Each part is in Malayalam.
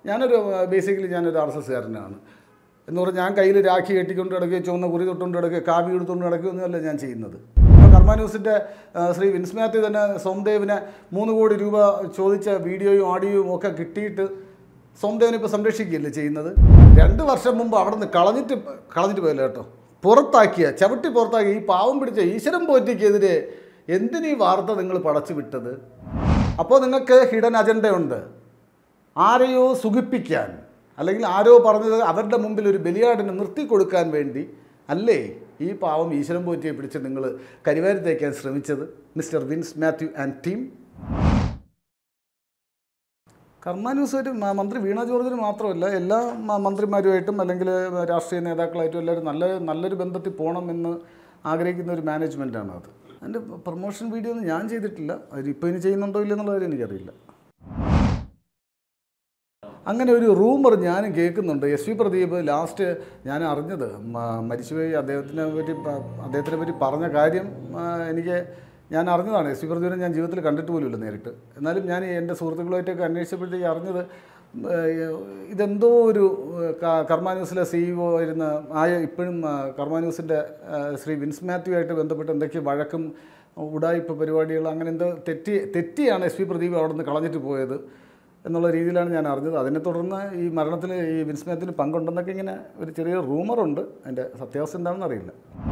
ഞാനൊരു ബേസിക്കലി ഞാനൊരു ആർ എസ് എസ്കാരനാണ് എന്ന് പറഞ്ഞാൽ ഞാൻ കയ്യിൽ രാഖി കെട്ടിക്കൊണ്ട് കിടക്കുകയോ ചുവന്ന കുറി തൊട്ടുകൊണ്ട് കിടക്കുകയോ കാവി എടുത്തുകൊണ്ട് കിടക്കുകയൊന്നുമല്ല ഞാൻ ചെയ്യുന്നത് ഇപ്പോൾ കർമ്മ ന്യൂസിൻ്റെ ആ, ശ്രീ വിൻസ് മാത്യു തന്നെ സോംദേവിന് മൂന്ന് കോടി രൂപ ചോദിച്ച വീഡിയോയും ഓഡിയോയും ഒക്കെ കിട്ടിയിട്ട് സോംദേവിനെ ഇപ്പോൾ സംരക്ഷിക്കുകയല്ലേ ചെയ്യുന്നത് രണ്ട് വർഷം മുമ്പ് അവിടെ നിന്ന് കളഞ്ഞിട്ട് കളഞ്ഞിട്ട് പോയല്ലോ കേട്ടോ പുറത്താക്കിയ ചവിട്ടി പുറത്താക്കിയ ഈ പാവം പിടിച്ച ഈശ്വരൻ പോറ്റിക്കെതിരെ എന്തിനീ വാർത്ത നിങ്ങൾ പടച്ചു വിട്ടത് അപ്പോൾ നിങ്ങൾക്ക് ഹിഡൻ അജണ്ടയുണ്ട് ആരെയോ സുഖിപ്പിക്കാൻ അല്ലെങ്കിൽ ആരോ പറഞ്ഞത് അവരുടെ മുമ്പിൽ ഒരു ബലിയാടിനെ നിർത്തി കൊടുക്കാൻ വേണ്ടി അല്ലേ ഈ പാവം ഈശ്വരൻ പോറ്റിയെ പിടിച്ച് നിങ്ങൾ കരിവാരി തേക്കാൻ ശ്രമിച്ചത് mister wins Mathew and team Karma ന്യൂസുമായിട്ട് മ- മന്ത്രി വീണ ജോർജിന് മാത്രമല്ല എല്ലാ മ- മന്ത്രിമാരുമായിട്ടും അല്ലെങ്കിൽ രാഷ്ട്രീയ നേതാക്കളായിട്ടും എല്ലാവരും നല്ല നല്ലൊരു ബന്ധത്തിൽ പോകണമെന്ന് ആഗ്രഹിക്കുന്ന ഒരു മാനേജ്മെൻറ്റാണ് അത് അതിൻ്റെ പ്രൊമോഷൻ വീഡിയോ ഒന്നും ഞാൻ ചെയ്തിട്ടില്ല അത് ഇപ്പോൾ ഇനി ചെയ്യുന്നുണ്ടോ ഇല്ലെന്നുള്ള കാര്യം എനിക്കറിയില്ല അങ്ങനെ ഒരു റൂമർ ഞാനും കേൾക്കുന്നുണ്ട് എസ് വി പ്രദീപ് ലാസ്റ്റ് ഞാൻ അറിഞ്ഞത് മ- മരിച്ചുപോയി അദ്ദേഹത്തിനെ പറ്റി പ- അദ്ദേഹത്തിനെ പറ്റി പറഞ്ഞ കാര്യം ആ, എനിക്ക് ഞാൻ അറിഞ്ഞതാണ് എസ് വി പ്രദീപിനെ ഞാൻ ജീവിതത്തിൽ കണ്ടിട്ട് പോലുമില്ല നേരിട്ട് എന്നാലും ഞാൻ എൻ്റെ സുഹൃത്തുക്കളുമായിട്ടൊക്കെ അന്വേഷിച്ചപ്പോഴത്തേക്ക് അറിഞ്ഞത് ആ, ഇതെന്തോ ഒരു ആ, കർമ്മ ന്യൂസിലെ സിഇഒ ആയിരുന്ന ആയ ഇപ്പോഴും ആ, കർമ്മ ന്യൂസിൻ്റെ ആ, ശ്രീ വിൻസ് മാത്യു ആയിട്ട് ബന്ധപ്പെട്ട് എന്തൊക്കെ വഴക്കും ഉടായ്പ പരിപാടികൾ അങ്ങനെ എന്തോ തെറ്റി തെറ്റിയാണ് എസ് വി പ്രദീപ് അവിടെ നിന്ന് കളഞ്ഞിട്ട് പോയത് എന്നുള്ള രീതിയിലാണ് ഞാൻ അറിഞ്ഞത് അതിനെ തുടർന്ന് ഈ മരണത്തിൽ ഈ വിൻസ്മയത്തിന് പങ്കുണ്ടെന്നൊക്കെ ഇങ്ങനെ ഒരു ചെറിയ റൂമറുണ്ട് അതിൻ്റെ സത്യാവസ്ഥ എന്താണെന്ന് അറിയില്ല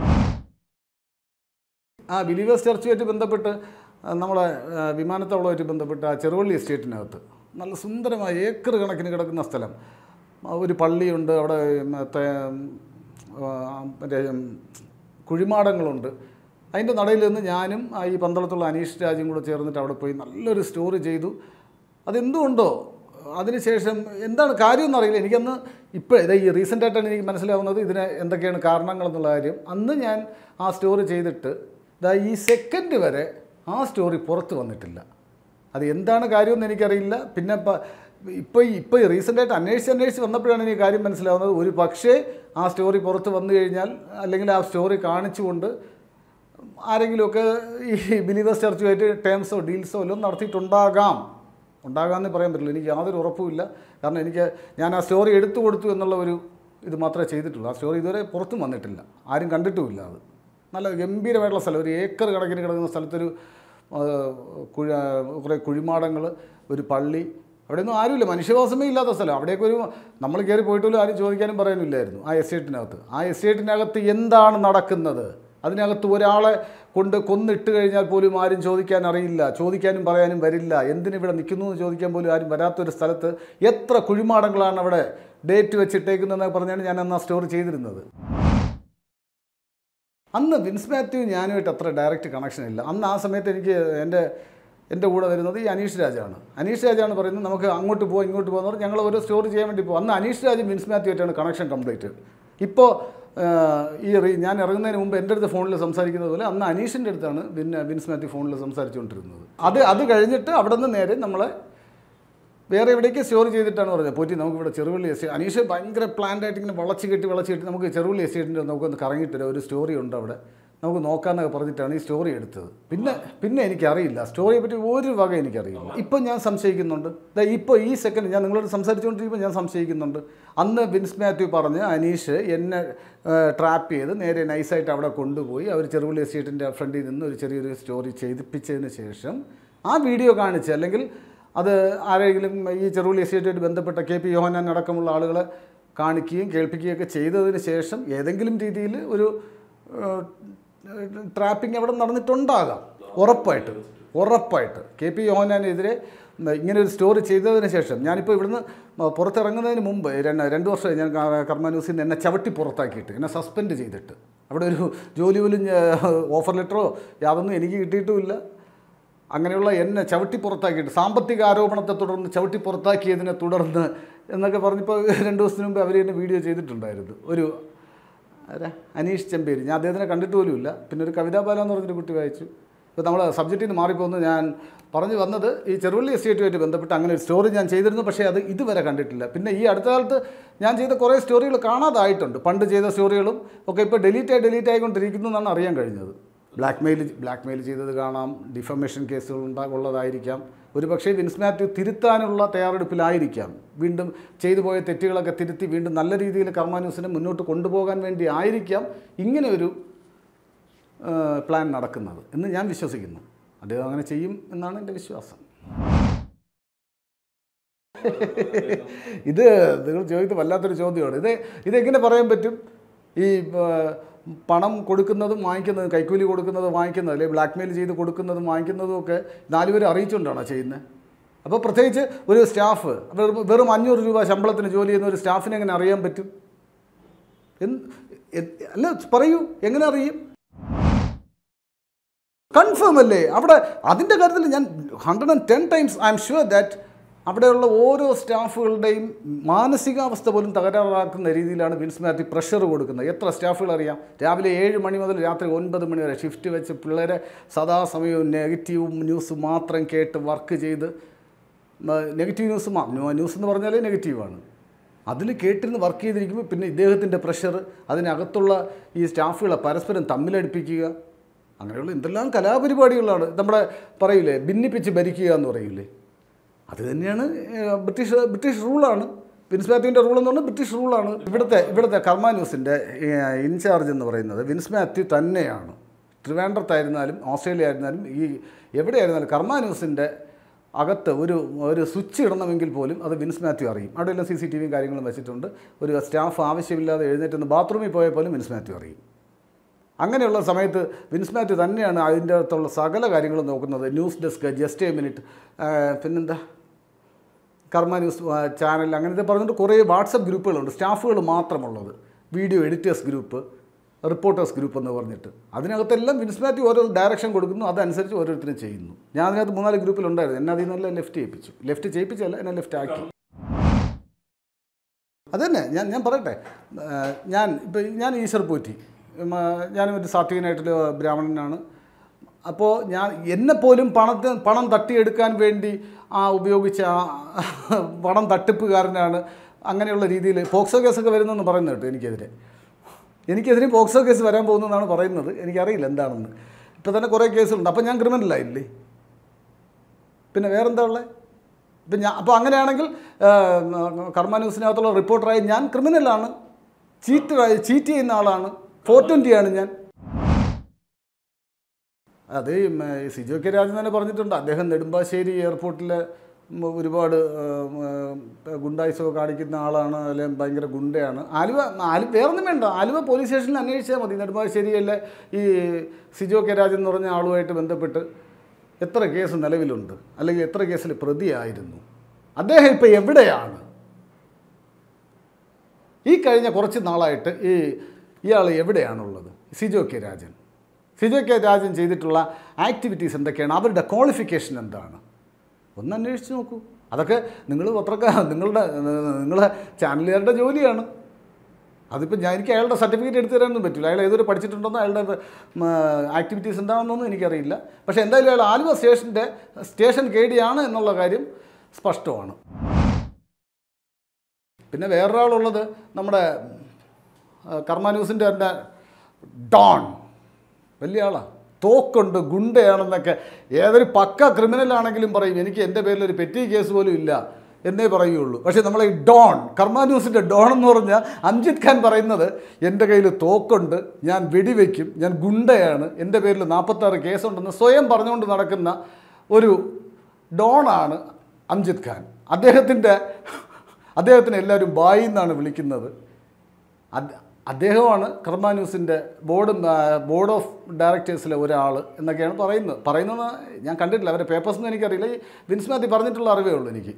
ആ ബിലീവേഴ്സ് ചർച്ചുമായിട്ട് ബന്ധപ്പെട്ട് ആ, നമ്മളെ ആ, വിമാനത്താവളമായിട്ട് ബന്ധപ്പെട്ട് ആ ചെറുവള്ളി എസ്റ്റേറ്റിനകത്ത് നല്ല സുന്ദരമായ ഏക്കർ കണക്കിന് കിടക്കുന്ന സ്ഥലം ആ, ഒരു പള്ളിയുണ്ട് അവിടെ മറ്റേ ആ, മറ്റേ ഉം, കുഴിമാടങ്ങളുണ്ട് അതിൻ്റെ നടയിൽ നിന്ന് ഞാനും ആ, ഈ പന്തളത്തുള്ള അനീഷ് രാജും കൂടെ ചേർന്നിട്ട് അവിടെ പോയി നല്ലൊരു സ്റ്റോറി ചെയ്തു അതെന്തുകൊണ്ടോ അതിനുശേഷം എന്താണ് കാര്യമെന്ന് അറിയില്ല എനിക്കന്ന് ഇപ്പോൾ ഇതാ ഈ റീസെൻ്റ് ആയിട്ടാണ് എനിക്ക് മനസ്സിലാവുന്നത് ഇതിന് എന്തൊക്കെയാണ് കാരണങ്ങൾ എന്നുള്ള കാര്യം അന്ന് ഞാൻ ആ സ്റ്റോറി ചെയ്തിട്ട് ഇതാ ഈ സെക്കൻഡ് വരെ ആ സ്റ്റോറി പുറത്ത് വന്നിട്ടില്ല അത് എന്താണ് കാര്യമെന്ന് എനിക്കറിയില്ല പിന്നെ ഇപ്പം ഇപ്പോൾ ഇപ്പോൾ റീസെൻ്റായിട്ട് അന്വേഷിച്ച് അന്വേഷിച്ച് വന്നപ്പോഴാണ് എനിക്ക് കാര്യം മനസ്സിലാവുന്നത് ഒരു പക്ഷേ ആ സ്റ്റോറി പുറത്ത് വന്നു കഴിഞ്ഞാൽ അല്ലെങ്കിൽ ആ സ്റ്റോറി കാണിച്ചുകൊണ്ട് ആരെങ്കിലുമൊക്കെ ഈ ബിലീവേഴ്സ് ചർച്ചുമായിട്ട് ടേംസോ ഡീൽസോ എല്ലാം നടത്തിയിട്ടുണ്ടാകാം ഉണ്ടാകാമെന്ന് പറയാൻ പറ്റില്ല എനിക്ക് യാതൊരു ഉറപ്പുമില്ല കാരണം എനിക്ക് ഞാൻ ആ സ്റ്റോറി എടുത്തു കൊടുത്തു എന്നുള്ള ഒരു ഇത് മാത്രമേ ചെയ്തിട്ടുള്ളൂ ആ സ്റ്റോറി ഇതുവരെ പുറത്തും വന്നിട്ടില്ല ആരും കണ്ടിട്ടുമില്ല അത് നല്ല ഗംഭീരമായിട്ടുള്ള സ്ഥലം ഒരു ഏക്കർ കണക്കിന് കിടക്കുന്ന സ്ഥലത്തൊരു ആ, കുഴ കുറേ കുഴിമാടങ്ങൾ ഒരു പള്ളി അവിടെയൊന്നും ആരുമില്ല മനുഷ്യവാസമേ ഇല്ലാത്ത സ്ഥലം അവിടെയൊക്കെ ഒരു നമ്മൾ കയറി പോയിട്ടുള്ള ആരും ചോദിക്കാനും പറയാനില്ലായിരുന്നു ആ എസ്റ്റേറ്റിനകത്ത് ആ എസ്റ്റേറ്റിനകത്ത് എന്താണ് നടക്കുന്നത് അതിനകത്ത് ഒരാളെ കൊണ്ട് കൊന്നിട്ട് കഴിഞ്ഞാൽ പോലും ആരും ചോദിക്കാൻ അറിയില്ല ചോദിക്കാനും പറയാനും വരില്ല എന്തിനിവിടെ നിൽക്കുന്നു എന്ന് ചോദിക്കാൻ പോലും ആരും വരാത്തൊരു സ്ഥലത്ത് എത്ര കുഴിമാടങ്ങളാണ് അവിടെ ഡേറ്റ് വെച്ചിട്ടേക്കുന്നതെന്ന് പറഞ്ഞാണ് ഞാൻ അന്ന് ആ സ്റ്റോറി ചെയ്തിരുന്നത് അന്ന് വിൻസ് മാത്യു ഞാനുമായിട്ട് അത്ര ഡയറക്റ്റ് കണക്ഷൻ ഇല്ല അന്ന് ആ സമയത്ത് എനിക്ക് എൻ്റെ എൻ്റെ കൂടെ വരുന്നത് ഈ അനീഷ് രാജാണ് അനീഷ് രാജാണ് പറയുന്നത് നമുക്ക് അങ്ങോട്ട് പോകാം ഇങ്ങോട്ട് പോകാന്ന് പറഞ്ഞ് ഞങ്ങൾ ഓരോ സ്റ്റോറി ചെയ്യാൻ വേണ്ടി പോകും അന്ന് അനീഷ് രാജും വിൻസ് മാത്യു ആയിട്ടാണ് കണക്ഷൻ കംപ്ലീറ്റ് ഇപ്പോൾ ഈ റീ- ഞാൻ ഇറങ്ങുന്നതിന് മുമ്പ് എൻ്റെ അടുത്ത് ഫോണിൽ സംസാരിക്കുന്നത് പോലെ അന്ന് അനീഷിൻ്റെ അടുത്താണ് പിന്നെ വിൻസ് മാത്യു ഫോണിൽ സംസാരിച്ചുകൊണ്ടിരുന്നത് അത് അത് കഴിഞ്ഞിട്ട് അവിടെ നിന്ന് നേരെ നമ്മളെ വേറെ എവിടേക്ക് സ്റ്റോറി ചെയ്തിട്ടാണ് പറഞ്ഞത് പോറ്റി നമുക്കിവിടെ ചെറുവള്ളി എസ്റ്റേറ്റ് അനീഷ് ഭയങ്കര പ്ലാൻഡ് ആയിട്ട് ഇങ്ങനെ വളച്ച് കെട്ടി വളച്ച് കെട്ടി നമുക്ക് ചെറുവള്ളി എസ്റ്റേറ്റിൻ്റെ നമുക്കൊന്ന് കറങ്ങിയിട്ട് വരാം. ഒരു സ്റ്റോറി ഉണ്ട് അവിടെ നമുക്ക് നോക്കാമെന്നൊക്കെ പറഞ്ഞിട്ടാണ് ഈ സ്റ്റോറി എടുത്തത് പിന്നെ പിന്നെ എനിക്കറിയില്ല സ്റ്റോറിയെ പറ്റി ഒരു വക എനിക്കറിയില്ല ഇപ്പം ഞാൻ സംശയിക്കുന്നുണ്ട് ദാ ഇപ്പോൾ ഈ സെക്കൻഡ് ഞാൻ നിങ്ങളോട് സംസാരിച്ചുകൊണ്ടിരിക്കുമ്പോൾ ഞാൻ സംശയിക്കുന്നുണ്ട് അന്ന് വിൻസ് മാത്യു പറഞ്ഞ് അനീഷ് എന്നെ ട്രാപ്പ് ചെയ്ത് നേരെ നൈസായിട്ട് അവിടെ കൊണ്ടുപോയി അവർ ചെറുവള്ളി എസ്റ്റേറ്റിൻ്റെ ഫ്രണ്ടിൽ നിന്ന് ഒരു ചെറിയൊരു സ്റ്റോറി ചെയ്തിപ്പിച്ചതിന് ശേഷം ആ വീഡിയോ കാണിച്ച് അല്ലെങ്കിൽ അത് ആരെങ്കിലും ഈ ചെറുവള്ളി എസ്റ്റേറ്റുമായിട്ട് ബന്ധപ്പെട്ട കെ പി യോഹനാൻ അടക്കമുള്ള ആളുകളെ കാണിക്കുകയും കേൾപ്പിക്കുകയും ഒക്കെ ചെയ്തതിന് ശേഷം ഏതെങ്കിലും രീതിയിൽ ഒരു ട്രാപ്പിംഗ് അവിടെ നടന്നിട്ടുണ്ടാകാം ഉറപ്പായിട്ട് ഉറപ്പായിട്ട് കെ പി യോഹനാനെതിരെ ഇങ്ങനെ ഒരു സ്റ്റോറി ചെയ്തതിന് ശേഷം ഞാനിപ്പോൾ ഇവിടുന്ന് പുറത്തിറങ്ങുന്നതിന് മുമ്പ് രണ്ട് രണ്ട് വർഷമായി ഞാൻ ക- കർമ്മ ന്യൂസിൽ നിന്ന് എന്നെ ചവിട്ടി പുറത്താക്കിയിട്ട് എന്നെ സസ്പെൻഡ് ചെയ്തിട്ട് അവിടെ ഒരു ജോലി പോലും ഓഫർ ലെറ്ററോ യാതൊന്നും എനിക്ക് കിട്ടിയിട്ടുമില്ല അങ്ങനെയുള്ള എന്നെ ചവിട്ടി പുറത്താക്കിയിട്ട് സാമ്പത്തിക ആരോപണത്തെ തുടർന്ന് ചവിട്ടി പുറത്താക്കിയതിനെ തുടർന്ന് എന്നൊക്കെ പറഞ്ഞപ്പോൾ രണ്ട് ദിവസത്തിന് മുമ്പ് അവർ എന്നെ വീഡിയോ ചെയ്തിട്ടുണ്ടായിരുന്നു ഒരു ആരാ അനീഷ് ചെമ്പേരി ഞാൻ അദ്ദേഹത്തിനെ കണ്ടിട്ട് പോലുമില്ല പിന്നെ ഒരു കവിതാ ബാല എന്ന് പറഞ്ഞൊരു കുട്ടി വായിച്ചു ഇപ്പോൾ നമ്മൾ സബ്ജക്റ്റിൽ നിന്ന് മാറിപ്പോകുന്നു ഞാൻ പറഞ്ഞു വന്നത് ഈ ചെറുവള്ളി എസ്റ്റേറ്റുമായിട്ട് ബന്ധപ്പെട്ട് അങ്ങനെ ഒരു സ്റ്റോറി ഞാൻ ചെയ്തിരുന്നു പക്ഷേ അത് ഇതുവരെ കണ്ടിട്ടില്ല പിന്നെ ഈ അടുത്ത കാലത്ത് ഞാൻ ചെയ്ത കുറേ സ്റ്റോറികൾ കാണാതായിട്ടുണ്ട് പണ്ട് ചെയ്ത സ്റ്റോറികളും ഒക്കെ ഇപ്പോൾ ഡിലീറ്റ് ആയി ഡിലീറ്റ് ആയിക്കൊണ്ടിരിക്കുന്നു എന്നാണ് അറിയാൻ കഴിഞ്ഞത് ബ്ലാക്ക് മെയിൽ ബ്ലാക്ക് മെയിൽ ചെയ്തത് കാണാം ഡിഫമേഷൻ കേസുകൾ ഉണ്ടാ ഉള്ളതായിരിക്കാം ഒരു പക്ഷേ വിൻസ് മാത്യു തിരുത്താനുള്ള തയ്യാറെടുപ്പിലായിരിക്കാം വീണ്ടും ചെയ്തു പോയ തെറ്റുകളൊക്കെ തിരുത്തി വീണ്ടും നല്ല രീതിയിൽ കർമ്മ ന്യൂസിനെ മുന്നോട്ട് കൊണ്ടുപോകാൻ വേണ്ടി ആയിരിക്കാം ഇങ്ങനെ ഒരു ആ, പ്ലാൻ നടക്കുന്നത് എന്ന് ഞാൻ വിശ്വസിക്കുന്നു അദ്ദേഹം അങ്ങനെ ചെയ്യും എന്നാണ് എൻ്റെ വിശ്വാസം ഇത് നിങ്ങൾ ചോദിച്ചത് വല്ലാത്തൊരു ചോദ്യമാണ് ഇത് ഇതെങ്ങനെ പറയാൻ പറ്റും ഈ ആ, പണം കൊടുക്കുന്നതും വാങ്ങിക്കുന്നതും കൈക്കൂലി കൊടുക്കുന്നതും വാങ്ങിക്കുന്നതും അല്ലെങ്കിൽ ബ്ലാക്ക് മെയിൽ ചെയ്ത് കൊടുക്കുന്നതും വാങ്ങിക്കുന്നതും ഒക്കെ നാലുപേരെ അറിയിച്ചുകൊണ്ടാണോ ചെയ്യുന്നത് അപ്പോൾ പ്രത്യേകിച്ച് ഒരു സ്റ്റാഫ് വെറും വെറും അഞ്ഞൂറ് രൂപ ശമ്പളത്തിന് ജോലി ചെയ്യുന്ന ഒരു സ്റ്റാഫിനെ എങ്ങനെ അറിയാൻ പറ്റും എന്ത് എ- അല്ല പറയൂ എങ്ങനെ അറിയും കൺഫേം അല്ലേ അവിടെ അതിൻ്റെ കാര്യത്തിൽ ഞാൻ hundred and ten times I'm sure that അവിടെയുള്ള ഓരോ സ്റ്റാഫുകളുടെയും മാനസികാവസ്ഥ പോലും തകരാറാക്കുന്ന രീതിയിലാണ് വിൻസ് മാത്യു പ്രഷർ കൊടുക്കുന്നത് എത്ര സ്റ്റാഫുകൾ അറിയാം രാവിലെ ഏഴ് മണി മുതൽ രാത്രി ഒൻപത് മണി വരെ ഷിഫ്റ്റ് വെച്ച് പിള്ളേരെ സദാസമയവും നെഗറ്റീവും ന്യൂസ് മാത്രം കേട്ട് വർക്ക് ചെയ്ത് നെഗറ്റീവ് ന്യൂസ് മാ ന്യൂസ് എന്ന് പറഞ്ഞാൽ നെഗറ്റീവാണ് അതിൽ കേട്ടിരുന്ന് വർക്ക് ചെയ്തിരിക്കുമ്പോൾ പിന്നെ ഇദ്ദേഹത്തിൻ്റെ പ്രഷർ അതിനകത്തുള്ള ഈ സ്റ്റാഫുകളെ പരസ്പരം തമ്മിലടിപ്പിക്കുക അങ്ങനെയുള്ള എന്തെല്ലാം കലാപരിപാടികളാണ് നമ്മുടെ പറയില്ലേ ഭിന്നിപ്പിച്ച് ഭരിക്കുക എന്ന് പറയില്ലേ അത് തന്നെയാണ് ഏഹ്, ബ്രിട്ടീഷ് ബ്രിട്ടീഷ് റൂളാണ് വിൻസ് മാത്യുവിൻ്റെ റൂൾ എന്ന് പറഞ്ഞാൽ ബ്രിട്ടീഷ് റൂളാണ് ഇവിടുത്തെ ഇവിടുത്തെ കർമ്മ ന്യൂസിൻ്റെ ഇൻചാർജ് എന്ന് പറയുന്നത് വിൻസ് മാത്യു തന്നെയാണ് ട്രിവാൻഡ്രത്തായിരുന്നാലും ഓസ്ട്രേലിയ ആയിരുന്നാലും ഈ എവിടെയായിരുന്നാലും കർമ്മ ന്യൂസിൻ്റെ അകത്ത് ഒരു ഒരു സ്വിച്ച് ഇടണമെങ്കിൽ പോലും അത് വിൻസ് മാത്യു അറിയും അവിടെയെല്ലാം സി സി ടി വിയും കാര്യങ്ങളും വെച്ചിട്ടുണ്ട് ഒരു സ്റ്റാഫ് ആവശ്യമില്ലാതെ എഴുന്നേറ്റ് ബാത്റൂമിൽ പോയാൽ പോലും വിൻസ് മാത്യു അറിയും അങ്ങനെയുള്ള സമയത്ത് വിൻസ് മാത്യു തന്നെയാണ് അതിൻ്റെ അകത്തുള്ള സകല കാര്യങ്ങളും നോക്കുന്നത് news desk just a minute പിന്നെന്താ കർമ്മ ന്യൂസ് ആ, ചാനൽ അങ്ങനത്തെ പറഞ്ഞിട്ട് കുറേ വാട്സപ്പ് ഗ്രൂപ്പുകളുണ്ട് സ്റ്റാഫുകൾ മാത്രമുള്ളത് video editors group reporters group എന്ന് പറഞ്ഞിട്ട് അതിനകത്തെല്ലാം വിൻസ് മാത്യു ഓരോ ഡയറക്ഷൻ കൊടുക്കുന്നു അതനുസരിച്ച് ഓരോരുത്തരും ചെയ്യുന്നു ഞാൻ അതിനകത്ത് മൂന്നാല് ഗ്രൂപ്പിലുണ്ടായിരുന്നു എന്നെ അതിൽ നിന്നെല്ലാം ലെഫ്റ്റ് ചെയ്യിപ്പിച്ചു ലെഫ്റ്റ് ചെയ്യിപ്പിച്ചല്ല എന്നെ ലെഫ്റ്റ് ആക്കി അതന്നെ ഞാൻ ഞാൻ പറയട്ടെ ആ, ഞാൻ ഇപ്പം ഞാൻ ഈശ്വർ പോറ്റി ഉം, ആ, ഞാനും ഒരു സാത്വികനായിട്ടുള്ള ബ്രാഹ്മണനാണ് അപ്പോൾ ഞാൻ എന്നെപ്പോലും പണത്തിന് പണം തട്ടിയെടുക്കാൻ വേണ്ടി ആ ഉപയോഗിച്ച ആ പണം തട്ടിപ്പുകാരനാണ് അങ്ങനെയുള്ള രീതിയിൽ പോക്സോ കേസൊക്കെ വരുന്നെന്ന് പറയുന്നത് കേട്ടോ എനിക്കെതിരെ എനിക്കെതിരെ പോക്സോ കേസ് വരാൻ പോകുന്നതെന്നാണ് പറയുന്നത് എനിക്കറിയില്ല എന്താണെന്ന് ഇപ്പോൾ തന്നെ കുറേ കേസുണ്ട് അപ്പോൾ ഞാൻ ക്രിമിനലായില്ലേ പിന്നെ വേറെന്താ ഉള്ളത് ഇപ്പം ഞാൻ അപ്പോൾ അങ്ങനെയാണെങ്കിൽ ആ, കർമ്മ ന്യൂസിനകത്തുള്ള റിപ്പോർട്ടറായി ഞാൻ ക്രിമിനലാണ് ചീറ്ററായി ചീറ്റ് ചെയ്യുന്ന ആളാണ് ഫോർ ട്വൻറ്റിയാണ് ഞാൻ അത് ഈ മ- ഈ സിജോ കെ രാജൻ തന്നെ പറഞ്ഞിട്ടുണ്ട് അദ്ദേഹം നെടുമ്പാശ്ശേരി എയർപോർട്ടിൽ ഒരുപാട് ആ, ആ, ഗുണ്ടായിസമൊക്കെ കാണിക്കുന്ന ആളാണ് അല്ലെങ്കിൽ ഭയങ്കര ഗുണ്ടയാണ് ആലുവ ആലു വേറൊന്നും വേണ്ട ആലുവ പോലീസ് സ്റ്റേഷനിൽ അന്വേഷിച്ചാൽ മതി നെടുമ്പാശ്ശേരിയിലെ ഈ സിജോ കെ രാജൻ എന്ന് പറഞ്ഞ ആളുമായിട്ട് ബന്ധപ്പെട്ട് എത്ര കേസ് നിലവിലുണ്ട് അല്ലെങ്കിൽ എത്ര കേസിൽ പ്രതിയായിരുന്നു അദ്ദേഹം ഇപ്പോൾ എവിടെയാണ് ഈ കഴിഞ്ഞ കുറച്ച് നാളായിട്ട് ഈ ഇയാൾ എവിടെയാണുള്ളത് സിജോ കെ രാജൻ സിജോ കെ രാജൻ ചെയ്തിട്ടുള്ള ആക്ടിവിറ്റീസ് എന്തൊക്കെയാണ് അവരുടെ ക്വാളിഫിക്കേഷൻ എന്താണ് ഒന്ന് അന്വേഷിച്ച് നോക്കൂ അതൊക്കെ നിങ്ങൾ പത്രക്കാർ നിങ്ങളുടെ നിങ്ങളെ ചാനലുകാരുടെ ജോലിയാണ് അതിപ്പോൾ ഞാൻ എനിക്ക് അയാളുടെ സർട്ടിഫിക്കറ്റ് എടുത്തു തരാനൊന്നും പറ്റില്ല അയാൾ ഏതൊരു പഠിച്ചിട്ടുണ്ടെന്നോ അയാളുടെ ആക്ടിവിറ്റീസ് എന്താണെന്നൊന്നും എനിക്കറിയില്ല പക്ഷേ എന്തായാലും അയാൾ ആലുവ സ്റ്റേഷൻ്റെ സ്റ്റേഷൻ കേടിയാണ് എന്നുള്ള കാര്യം സ്പഷ്ടമാണ് പിന്നെ വേറൊരാളുള്ളത് നമ്മുടെ ആ, കർമ്മ ന്യൂസിൻ്റെ തന്നെ ഡോൺ വലിയ ആളാണ് തോക്കുണ്ട് ഗുണ്ടയാണെന്നൊക്കെ ഏതൊരു പക്ക ക്രിമിനലാണെങ്കിലും പറയും എനിക്ക് എൻ്റെ പേരിൽ ഒരു പെറ്റി കേസ് പോലും ഇല്ല എന്നേ പറയുള്ളൂ പക്ഷേ നമ്മളെ ഈ ഡോൺ കർമ്മ ന്യൂസിൻ്റെ ഡോൺ എന്ന് പറഞ്ഞാൽ അംജിത് ഖാൻ പറയുന്നത് എൻ്റെ കയ്യിൽ തോക്കുണ്ട് ഞാൻ വെടിവെക്കും ഞാൻ ഗുണ്ടയാണ് എൻ്റെ പേരിൽ നാൽപ്പത്താറ് കേസുണ്ടെന്ന് സ്വയം പറഞ്ഞുകൊണ്ട് നടക്കുന്ന ഒരു ഡോണാണ് അംജിത് ഖാൻ അദ്ദേഹത്തിൻ്റെ അദ്ദേഹത്തിന് എല്ലാവരും ബായി എന്നാണ് വിളിക്കുന്നത് അത് അദ്ദേഹമാണ് കർമ്മ ന്യൂസിൻ്റെ ബോർഡ് ബോർഡ് ഓഫ് ഡയറക്ടേഴ്സിലെ ഒരാൾ എന്നൊക്കെയാണ് പറയുന്നത് പറയുന്നത് ഞാൻ കണ്ടിട്ടില്ല അവരുടെ പേപ്പേഴ്സ് ഒന്നും എനിക്കറിയില്ല ഈ വിൻസ് മാത്യു പറഞ്ഞിട്ടുള്ള അറിവേ ഉള്ളൂ എനിക്ക്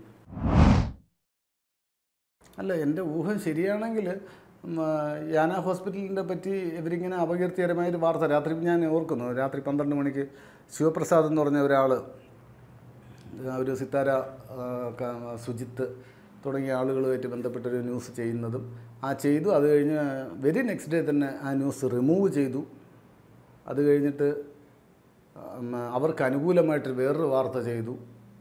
അല്ല എൻ്റെ ഊഹം ശരിയാണെങ്കിൽ ഉം, ആ, യാന ഹോസ്പിറ്റലിനെ പറ്റി ഇവരിങ്ങനെ അപകീർത്തികരമായൊരു വാർത്ത രാത്രി ഞാൻ ഓർക്കുന്നു രാത്രി പന്ത്രണ്ട് മണിക്ക് ശിവപ്രസാദ് എന്ന് പറഞ്ഞ ഒരാൾ ഒരു സിത്താര ആ, ക- സുജിത്ത് തുടങ്ങിയ ആളുകളുമായിട്ട് ബന്ധപ്പെട്ടൊരു ന്യൂസ് ചെയ്യുന്നതും ആ ചെയ്തു അത് കഴിഞ്ഞ് വെരി നെക്സ്റ്റ് ഡേ തന്നെ ആ ന്യൂസ് റിമൂവ് ചെയ്തു അത് കഴിഞ്ഞിട്ട് ഉം, അവർക്ക് അനുകൂലമായിട്ട് വേറൊരു വാർത്ത ചെയ്തു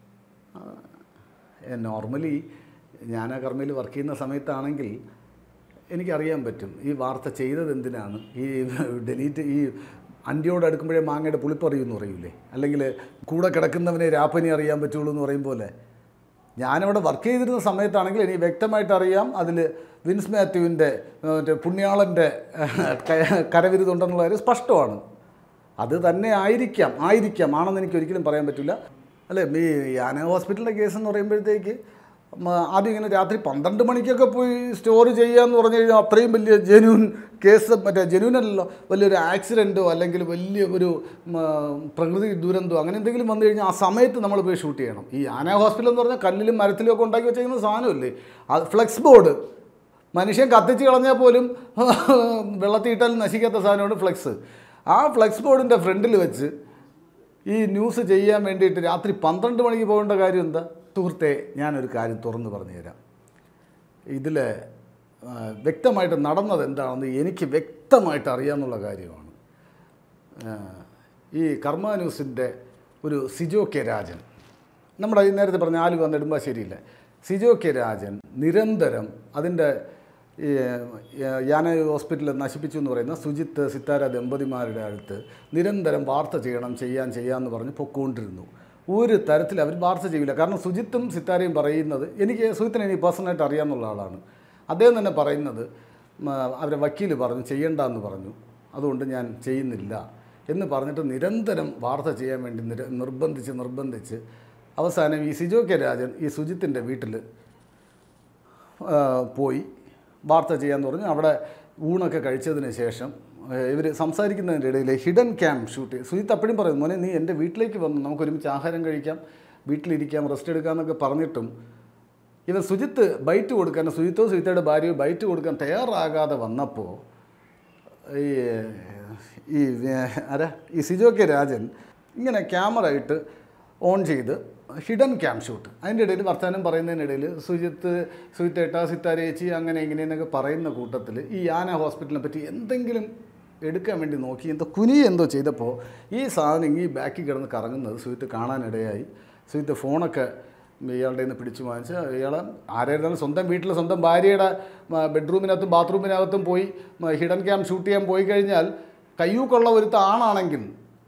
നോർമലി ഞാൻ ആ കർമ്മയിൽ വർക്ക് ചെയ്യുന്ന സമയത്താണെങ്കിൽ എനിക്കറിയാൻ പറ്റും ഈ വാർത്ത ചെയ്തത് എന്തിനാണ് ഈ ഡിലീറ്റ് ഈ അണ്ടിയോട് അടുക്കുമ്പോഴേ മാങ്ങയുടെ പുളിപ്പറിയും എന്ന് പറയൂലേ അല്ലെങ്കിൽ കൂടെ കിടക്കുന്നവനെ രാപ്പനി അറിയാൻ പറ്റുള്ളൂ എന്ന് പറയും പോലെ ഞാനവിടെ വർക്ക് ചെയ്തിരുന്ന സമയത്താണെങ്കിൽ എനിക്ക് വ്യക്തമായിട്ട് അറിയാം അതിൽ വിൻസ് മാത്യുവിൻ്റെ മറ്റേ പുണ്യാളൻ്റെ കരവിരുതുണ്ടെന്നുള്ള കാര്യം സ്പഷ്ടമാണ് അത് തന്നെ ആയിരിക്കാം ആയിരിക്കാം ആണെന്ന് എനിക്ക് ഒരിക്കലും പറയാൻ പറ്റില്ല അല്ലേ ഈ ആന ഹോസ്പിറ്റലിൻ്റെ കേസ് എന്ന് പറയുമ്പോഴത്തേക്ക് മ, ആദ്യം ഇങ്ങനെ രാത്രി പന്ത്രണ്ട് മണിക്കൊക്കെ പോയി സ്റ്റോർ ചെയ്യാന്ന് പറഞ്ഞു കഴിഞ്ഞാൽ അത്രയും വലിയ ജെന്യൂൻ കേസ് മറ്റേ ജെന്യൂൻ അല്ലല്ലോ വലിയൊരു ആക്സിഡൻറ്റോ അല്ലെങ്കിൽ വലിയ ഒരു മ, പ്രകൃതി ദുരന്തമോ അങ്ങനെ എന്തെങ്കിലും വന്നു കഴിഞ്ഞാൽ ആ സമയത്ത് നമ്മൾ പോയി ഷൂട്ട് ചെയ്യണം ഈ ആന ഹോസ്പിറ്റൽ എന്ന് പറഞ്ഞാൽ കല്ലിലും മരത്തിലും ഒക്കെ ഉണ്ടാക്കി വെച്ചിരിക്കുന്ന സാധനമല്ലേ അത് ഫ്ലെക്സ് ബോർഡ് മനുഷ്യൻ കത്തിച്ച് കളഞ്ഞാൽ പോലും വെള്ളത്തിയിട്ടാൽ നശിക്കാത്ത സാധനമാണ് ഫ്ലെക്സ് ആ ഫ്ലെക്സ് ബോർഡിൻ്റെ ഫ്രണ്ടിൽ വെച്ച് ഈ ന്യൂസ് ചെയ്യാൻ വേണ്ടിയിട്ട് രാത്രി പന്ത്രണ്ട് മണിക്ക് പോകേണ്ട കാര്യം എന്താ സുഹൃത്തെ ഞാനൊരു കാര്യം തുറന്ന് പറഞ്ഞു തരാം ഇതിൽ വ്യക്തമായിട്ട് നടന്നത് എന്താണെന്ന് എനിക്ക് വ്യക്തമായിട്ട് അറിയാമെന്നുള്ള കാര്യമാണ് ആ, ഈ കർമ്മ ന്യൂസിൻ്റെ ഒരു സിജോ കെ രാജൻ നമ്മുടെ ഈ നേരത്തെ പറഞ്ഞ ആലുവ നെടുമ്പാശ്ശേരിയിലെ സിജോ കെ രാജൻ നിരന്തരം അതിൻ്റെ ഈ യാന ഹോസ്പിറ്റൽ നശിപ്പിച്ചു എന്ന് പറയുന്ന സുജിത്ത് സിത്താര ദമ്പതിമാരുടെ അടുത്ത് നിരന്തരം വാർത്ത ചെയ്യണം ചെയ്യാൻ ചെയ്യാമെന്ന് പറഞ്ഞ് പൊക്കോണ്ടിരുന്നു ഒരു തരത്തിൽ അവർ വാർത്ത ചെയ്യില്ല കാരണം സുജിത്തും സിത്താരയും പറയുന്നത് എനിക്ക് സുജിത്തിനെ എനിക്ക് പേഴ്സണലായിട്ട് അറിയാമെന്നുള്ള ആളാണ് അദ്ദേഹം തന്നെ പറയുന്നത് മ, അവരെ വക്കീൽ പറഞ്ഞു ചെയ്യണ്ട എന്ന് പറഞ്ഞു അതുകൊണ്ട് ഞാൻ ചെയ്യുന്നില്ല എന്ന് പറഞ്ഞിട്ട് നിരന്തരം വാർത്ത ചെയ്യാൻ വേണ്ടി നിര നിർബന്ധിച്ച് നിർബന്ധിച്ച് അവസാനം ഈ സിജോ കെ രാജൻ ഈ സുജിത്തിൻ്റെ വീട്ടിൽ ആ, പോയി വാർത്ത ചെയ്യാന്ന് പറഞ്ഞു അവിടെ ഊണൊക്കെ കഴിച്ചതിന് ശേഷം ഇവർ സംസാരിക്കുന്നതിൻ്റെ ഇടയിൽ ഹിഡൻ ക്യാം ഷൂട്ട് ചെയ്ത് സുജിത്ത് അപ്പോഴും പറയും മോനെ നീ എൻ്റെ വീട്ടിലേക്ക് വന്നു നമുക്ക് ഒരുമിച്ച് ആഹാരം കഴിക്കാം വീട്ടിലിരിക്കാം റെസ്റ്റ് എടുക്കാം എന്നൊക്കെ പറഞ്ഞിട്ടും ഇവൻ സുജിത്ത് ബൈറ്റ് കൊടുക്കാൻ സുജിത്തോ സുജിത്തയുടെ ഭാര്യയോ ബൈറ്റ് കൊടുക്കാൻ തയ്യാറാകാതെ വന്നപ്പോൾ ഈ ഈ ആരാ ഈ സിജോ കെ രാജൻ ഇങ്ങനെ ക്യാമറ ഇട്ട് ഓൺ ചെയ്ത് ഹിഡൻ ക്യാം ഷൂട്ട് അതിൻ്റെ ഇടയിൽ വർത്തമാനം പറയുന്നതിനിടയിൽ സുജിത്ത് സുജിത്തേട്ട സിത്താരേച്ചി അങ്ങനെ ഇങ്ങനെയെന്നൊക്കെ പറയുന്ന കൂട്ടത്തിൽ ഈ ആന ഹോസ്പിറ്റലിനെ പറ്റി എന്തെങ്കിലും എടുക്കാൻ വേണ്ടി നോക്കി എന്തോ കുനി എന്തോ ചെയ്തപ്പോൾ ഈ സാധനം ഈ ബാക്കിൽ കിടന്ന് കറങ്ങുന്നത് സുജിത്ത് കാണാനിടയായി സുജിത്ത് ഫോണൊക്കെ ഇയാളുടെ നിന്ന് പിടിച്ചു വാങ്ങിച്ച് ഇയാളെ ആരായിരുന്നാലും സ്വന്തം വീട്ടിൽ സ്വന്തം ഭാര്യയുടെ മ, ബെഡ്റൂമിനകത്തും ബാത്റൂമിനകത്തും പോയി മ, ഹിഡൻ ക്യാം ഷൂട്ട് ചെയ്യാൻ പോയി കഴിഞ്ഞാൽ കയ്യൂക്കുള്ള ഒരുത്ത ആണാണെങ്കിൽ